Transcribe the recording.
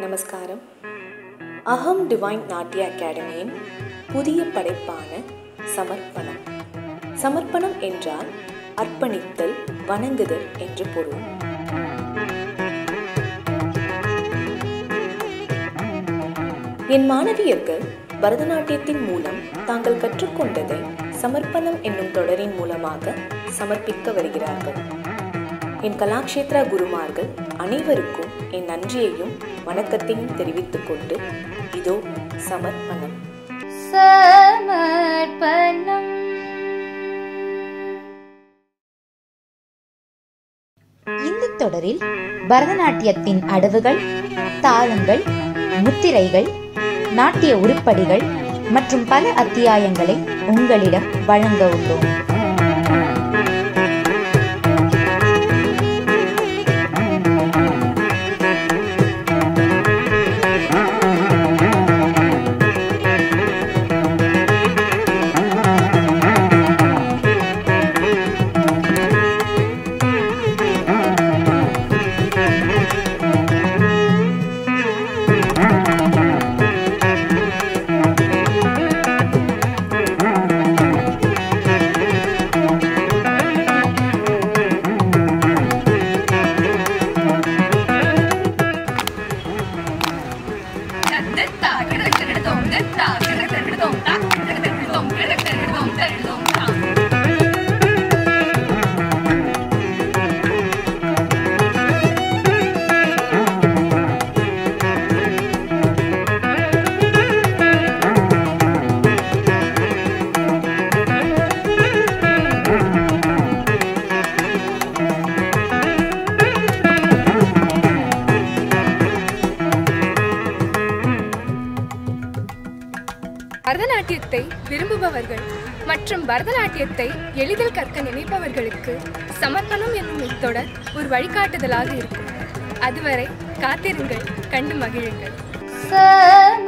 நமஸ்காரம் அகம் டிவைன் நாட்டிய அகாடமியின் புதிய படைப்பான சமர்ப்பணம் சமர்ப்பணம் என்றால் அர்ப்பணித்தல் வணங்குதல் என்று பொருள் என் மாணவியர்கள் பரதநாட்டியத்தின் மூலம் தாங்கள் கற்றுக்கொண்டதை சமர்ப்பணம் என்னும் தொடரின் மூலமாக சமர்ப்பிக்க வருகிறார்கள் என் கலாக்ஷேத்ரா குருமார்கள் அனைவருக்கும் என் நன்றியையும் வணக்கத்தையும் தெரிவித்துக் கொண்டு இதோ சமர்ப்பணம் समर्पणम् இந்த தொடரில் பரதநாட்டியத்தின் அடவுகள் தாளங்கள் முத்திரைகள் நாட்டிய உருப்படிகள் மற்றும் பல அத்தியாயங்களை உங்களிடம் வழங்க உள்ளோம் பரதநாட்டியத்தை விரும்புபவர்கள் மற்றும் பரதநாட்டியத்தை எளிதில் கற்க நினைப்பவர்களுக்கு சமர்ப்பணம் என்னும் இத்தொடர் ஒரு வழிகாட்டுதலாக இருக்கும் அதுவரை காத்திருங்கள் கண்டு மகிழுங்கள் समर्पणम्